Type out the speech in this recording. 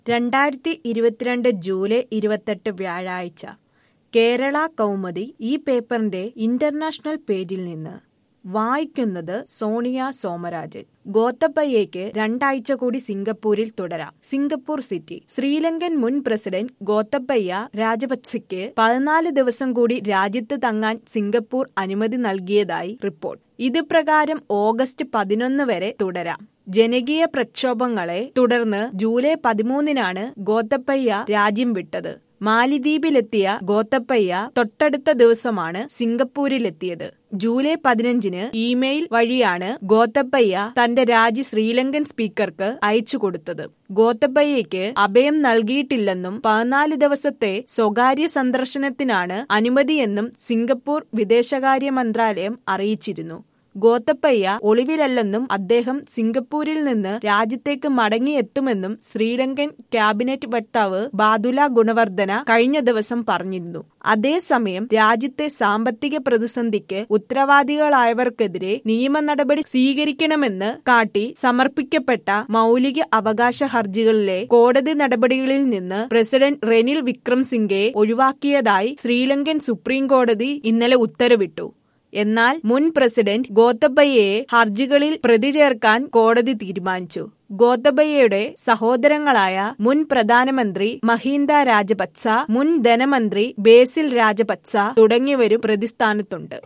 രണ്ടായിരത്തി ഇരുപത്തിരണ്ട് ജൂലൈ ഇരുപത്തെട്ട് വ്യാഴാഴ്ച കേരള കൗമുദി ഈ പേപ്പറിന്റെ ഇന്റർനാഷണൽ പേജിൽ നിന്ന് വായിക്കുന്നത് സോണിയ സോമരാജൻ ഗോത്തബയ്യയ്ക്ക് രണ്ടാഴ്ച കൂടി സിംഗപ്പൂരിൽ തുടരാം സിംഗപ്പൂർ സിറ്റി ശ്രീലങ്കൻ മുൻ പ്രസിഡന്റ് ഗോത്തബയ്യ രാജപക്സെക്ക് പതിനാല് ദിവസം കൂടി രാജ്യത്ത് തങ്ങാൻ സിംഗപ്പൂർ അനുമതി നൽകിയതായി റിപ്പോർട്ട് ഇത് പ്രകാരം ഓഗസ്റ്റ് പതിനൊന്ന് വരെ തുടരാം ജനകീയ പ്രക്ഷോഭങ്ങളെ തുടർന്ന് ജൂലൈ പതിമൂന്നിനാണ് ഗോത്തപ്പയ്യ രാജ്യം വിട്ടത് മാലിദ്വീപിലെത്തിയ ഗോത്തപ്പയ്യ തൊട്ടടുത്ത ദിവസമാണ് സിംഗപ്പൂരിലെത്തിയത് ജൂലൈ പതിനഞ്ചിന് ഇമെയിൽ വഴിയാണ് ഗോത്തപ്പയ്യ തന്റെ രാജി ശ്രീലങ്കൻ സ്പീക്കർക്ക് അയച്ചു കൊടുത്തത് ഗോത്തബയ്യയ്ക്ക് അഭയം നൽകിയിട്ടില്ലെന്നും പതിനാല് ദിവസത്തെ സ്വകാര്യ സന്ദർശനത്തിനാണ് അനുമതിയെന്നും സിംഗപ്പൂർ വിദേശകാര്യ മന്ത്രാലയം അറിയിച്ചിരുന്നു ഗോത്തപ്പയ്യ ഒളിവിലല്ലെന്നും അദ്ദേഹം സിംഗപ്പൂരിൽ നിന്ന് രാജ്യത്തേക്ക് മടങ്ങിയെത്തുമെന്നും ശ്രീലങ്കൻ ക്യാബിനറ്റ് വക്താവ് ബാദുല ഗുണവർദ്ധന കഴിഞ്ഞ ദിവസം പറഞ്ഞിരുന്നു അതേസമയം രാജ്യത്തെ സാമ്പത്തിക പ്രതിസന്ധിക്ക് ഉത്തരവാദികളായവർക്കെതിരെ നിയമ നടപടി സ്വീകരിക്കണമെന്ന് കാട്ടി സമർപ്പിക്കപ്പെട്ട മൗലിക അവകാശ ഹർജികളിലെ കോടതി നടപടികളിൽ നിന്ന് പ്രസിഡന്റ് റെനിൽ വിക്രംസിംഗെ ഒഴിവാക്കിയതായി ശ്രീലങ്കൻ സുപ്രീം കോടതി ഇന്നലെ ഉത്തരവിട്ടു എന്നാൽ മുൻ പ്രസിഡന്റ് ഗോത്തബയ്യയെ ഹർജികളിൽ പ്രതി ചേർക്കാൻ കോടതി തീരുമാനിച്ചു ഗോത്തബയ്യയുടെ സഹോദരങ്ങളായ മുൻ പ്രധാനമന്ത്രി മഹീന്ദ രാജപക്സ മുൻ ധനമന്ത്രി ബേസിൽ രാജപക്സ തുടങ്ങിയവരും പ്രതിസ്ഥാനത്തുണ്ട്